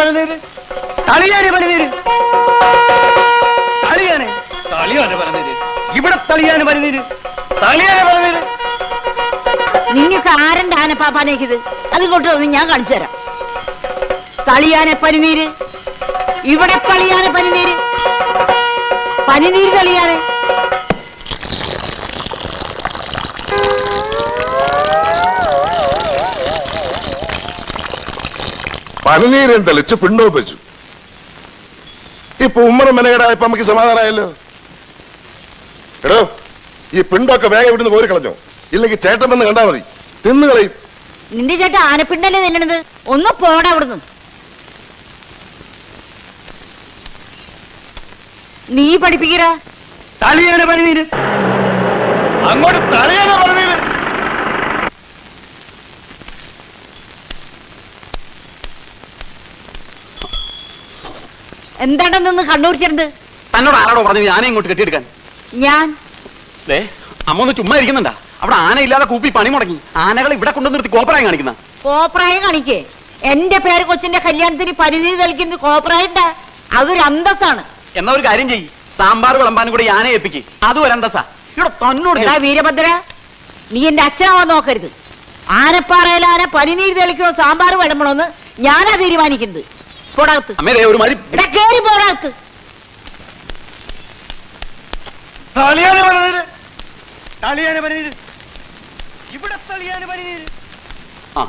പറഞ്ഞത് തളിയാനെ പറഞ്ഞത് തളിയാനെ തളിയാനെ പറഞ്ഞത് ഇവിടെ തളിയാനെ പറഞ്ഞത് തളിയാനെ പറഞ്ഞത് നിങ്ങൾക്ക് ആരന്റെ ആനപ്പാപ്പാനേക്കിത് അത് കൊണ്ട് വന്ന് ഞാൻ കാണിച്ചു തരാം തളിയാനെ പനിനീര് ഇവിടെ തളിയാനെ പനിനീര് പനിനീര് തളിയാനെ പനിനീരും തെളിച്ച് പിണ്ടവും വെച്ചു ഇപ്പൊ ഉമ്മറും മെനകേടായപ്പോ നമുക്ക് സമാധാനമായല്ലോ എടോ ഈ പിണ്ടൊക്കെ വേഗം ഇവിടുന്ന് പോരി കളഞ്ഞോ ഇല്ലെങ്കിൽ ചേട്ടൻ വന്ന് കണ്ടാ മതി തിന്നു കളയും നിന്റെ ചേട്ടൻ ആനപ്പിണ്ടല്ലേ നില്ലണത് ഒന്ന് പോട അവിടുന്ന് നീ പഠിപ്പിക്കറ തളിയാനെ പറഞ്ഞത് അങ്ങോട്ട് തളിയാനെ പറഞ്ഞത് എന്താണെന്നൊന്ന് കണ്ണൂരിച്ചിട്ടുണ്ട് തന്നോട് ആരാടോ പറഞ്ഞു ആനയെ ഇങ്ങോട്ട് കെട്ടിയെടുക്കാൻ ഞാൻ ദേ അമ്മ ഒന്ന് ചുമ്മാ ഇരിക്കുന്നുണ്ടാ അവിടെ ആന ഇല്ലാതെ കൂപ്പി പണി മുടങ്ങി ആനകൾ ഇവിടെ കൊണ്ടു നിർത്തി കോപ്പറായി കാണിക്കുന്ന കോപ്രായം കാണിക്കേ എന്റെ പേര് കൊച്ചിന്റെ കല്യാണത്തിന് പരിധി നൽകുന്നത് കോപ്രായണ്ട അതൊരു അന്തസ്സാണ് എന്നാ ഒരു കാര്യം ചെയ്യ് സാമ്പാർ വിളമ്പാനും കൂടി ഈ ആനയെ ഏൽപ്പിക്ക് അതും ഒരു അന്തസ്സാ ഇവിടെ തന്നോട് എടാ ഞാൻ- വീരഭദ്ര നീ എന്റെ അച്ഛനാവാൻ നോക്കരുത് ആനപ്പാറയിൽ ആന പനിനീര് തെളിക്കണോ സാമ്പാർ വിളമ്പണോന്ന് ഞാനാ തീരുമാനിക്കുന്നത് പോടാകത്ത് അമ്മേ ദേ ഒരു മാതിരി എടാ കേറി പോടാകത്ത് തളിയാനെ പറഞ്ഞത് തളിയാനെ പറഞ്ഞത് ഇവിടെ തളിയാനെ പറഞ്ഞത് ആ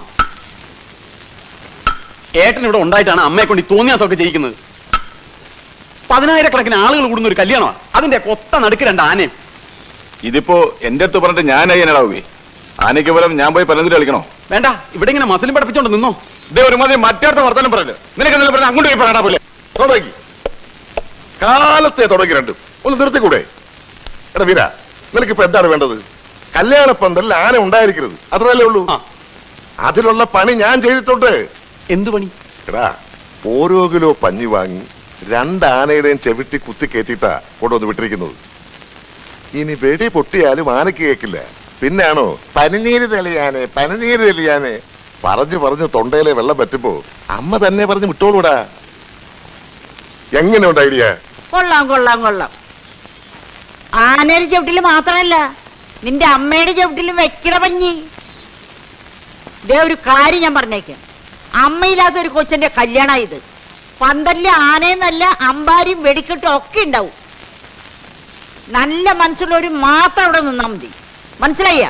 ഏട്ടൻ ഇവിടെ ഉണ്ടായിട്ടാണ് അമ്മയെ കൊണ്ട് ഈ തോന്നിയാസമൊക്കെ ചെയ്യിക്കുന്നത് പതിനായിരക്കണക്കിന് ആളുകൾ കൂടുന്ന ഒരു കല്യാണമാണ് അതിന്റെ കൊത്ത നടുക്ക് രണ്ട് ആനയും ഇതിപ്പോ എന്റെ അടുത്ത് പറഞ്ഞിട്ട് ഞാൻ അതിനടാവേ ആനയ്ക്ക് പകരം ഞാൻ പോയി പലതിൽ കളിക്കണോ വേണ്ട ഇവിടെ ഇങ്ങനെ മസിലും പഠിപ്പിച്ചോണ്ട് നിന്നോ ഇതേ ഒരു മതി മറ്റേടത്ത് വർത്തനം പറയല്ലോ നിനക്ക് എന്തെങ്കിലും പറഞ്ഞാൽ അങ്ങോട്ട് പോയി പറയണ പോലെ തുടങ്ങി കാലത്തെ തുടങ്ങി രണ്ടും ഒന്ന് നിർത്തിക്കൂടെ എടാ വീര നിനക്കിപ്പോ എന്താണ് വേണ്ടത് കല്യാണ പന്തലിൽ ആന ഉണ്ടായിരിക്കരുത് അത്രല്ലേ ഉള്ളൂ ആ. അതിലുള്ള പണി ഞാൻ ചെയ്തിട്ടുണ്ട് എന്തു പണി എടാ ഓരോ കിലോ പഞ്ഞി വാങ്ങി രണ്ട് ആനയുടെയും ചെവിട്ടി കുത്തി കയറ്റിയിട്ടാ കൊണ്ടുവന്ന് വിട്ടിരിക്കുന്നത് ഇനി വെടി പൊട്ടിയാലും ആനയ്ക്ക് കേക്കില്ല പിന്നാണോ പനിനീര് തെളിയാനെ പനിനീര് തെളിയാനെ പറഞ്ഞു പറഞ്ഞു തൊണ്ടയിലെ വെള്ളം പറ്റുമ്പോ അമ്മ തന്നെ പറഞ്ഞ് വിട്ടോളൂടാ എങ്ങനെയുണ്ട് ഐഡിയ കൊള്ളാം കൊള്ളാം കൊള്ളാം ആനയുടെ ചവിട്ടില് മാത്രമല്ല നിന്റെ അമ്മയുടെ ചവിട്ടിലും വെക്കണ പഞ്ഞി ഇതേ ഒരു കാര്യം ഞാൻ പറഞ്ഞേക്കാം അമ്മയില്ലാത്ത ഒരു കൊച്ചന്റെ കല്യാണ ഇത് പന്തലിലെ ആനയെന്നല്ല അമ്പാരിയും വെടിക്കെട്ടും ഒക്കെ ഉണ്ടാവും നല്ല മനസ്സുള്ളവര് മാത്രം അവിടെ നിന്നാ മതി മനസ്സിലായ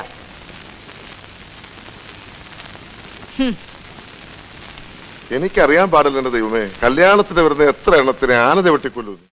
എനിക്കറിയാൻ പാടില്ല എന്റെ ദൈവമേ കല്യാണത്തിന് വരുന്ന എത്ര എണ്ണത്തിന് ആന ചവിട്ടിക്കൊല്ലുന്നു